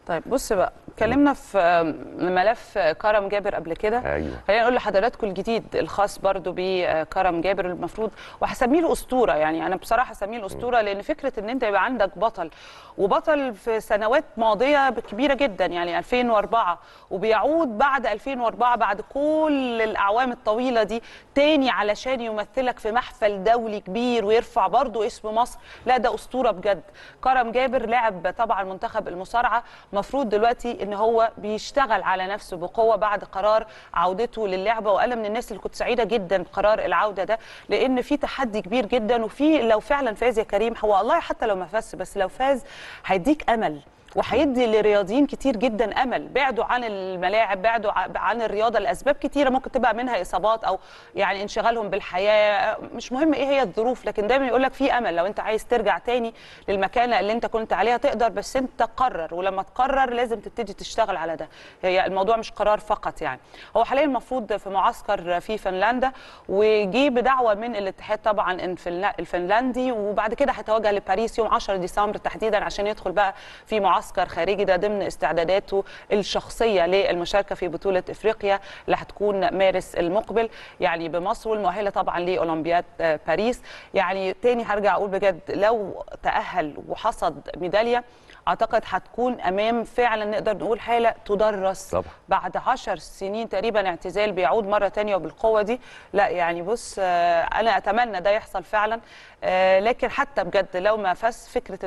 طيب بص بقى اتكلمنا في ملف كرم جابر قبل كده ايوه خلينا نقول لحضراتكم الجديد الخاص برضو بكرم جابر المفروض وهسميه له اسطوره يعني انا بصراحه هسميه الاسطوره لان فكره ان انت يبقى عندك بطل وبطل في سنوات ماضيه كبيره جدا يعني 2004 وبيعود بعد 2004 بعد كل الاعوام الطويله دي تاني علشان يمثلك في محفل دولي كبير ويرفع برضو اسم مصر لا ده اسطوره بجد كرم جابر لعب طبعا منتخب المصارعه مفروض دلوقتي ان هو بيشتغل على نفسه بقوه بعد قرار عودته للعبه وانا من الناس اللي كنت سعيده جدا بقرار العوده ده لان في تحدي كبير جدا وفي لو فعلا فاز يا كريم هو والله حتى لو ما فاز بس لو فاز هيديك امل وهيدي لرياضيين كتير جدا امل بعدوا عن الملاعب بعدوا عن الرياضه لاسباب كتيره ممكن تبقى منها اصابات او يعني انشغالهم بالحياه مش مهم ايه هي الظروف لكن دايما يقول لك في امل لو انت عايز ترجع تاني للمكانه اللي انت كنت عليها تقدر بس انت قرر ولما تقرر لازم تبتدي تشتغل على ده هي الموضوع مش قرار فقط يعني هو حاليا المفروض في معسكر في فنلندا وجي بدعوه من الاتحاد طبعا الفنلندي وبعد كده هيتوجه لباريس يوم 10 ديسمبر تحديدا عشان يدخل بقى في معسكر معسكر خارجي ده ضمن استعداداته الشخصيه للمشاركه في بطوله افريقيا اللي هتكون مارس المقبل يعني بمصر والمؤهله طبعا لاولمبياد باريس يعني تاني هرجع اقول بجد لو تاهل وحصد ميداليه اعتقد هتكون امام فعلا نقدر نقول حاله تدرس طبعا. بعد عشر سنين تقريبا اعتزال بيعود مره تانية وبالقوه دي لا يعني بص انا اتمنى ده يحصل فعلا لكن حتى بجد لو ما فاز فكره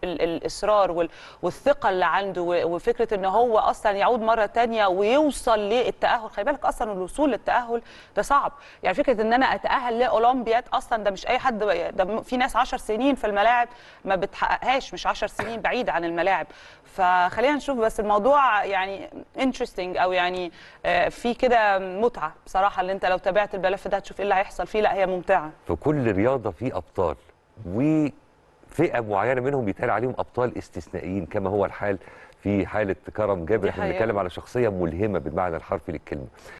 الاصرار والثقه اللي عنده وفكره ان هو اصلا يعود مره تانية ويوصل للتاهل خلي بالك اصلا الوصول للتاهل ده صعب يعني فكره ان انا اتاهل لاولمبياد اصلا ده مش اي حد ده في ناس 10 سنين في الملاعب ما بتحققهاش مش 10 سنين بعيد عن الملاعب فخلينا نشوف بس الموضوع يعني انترستنج او يعني في كده متعه بصراحه اللي انت لو تابعت الملف ده هتشوف ايه اللي هيحصل فيه لا هي ممتعه في كل رياضه في ابطال وفئه معينه منهم بيتقال عليهم ابطال استثنائيين كما هو الحال في حاله كرم جابر احنا بنتكلم على شخصيه ملهمه بالمعنى الحرفي للكلمه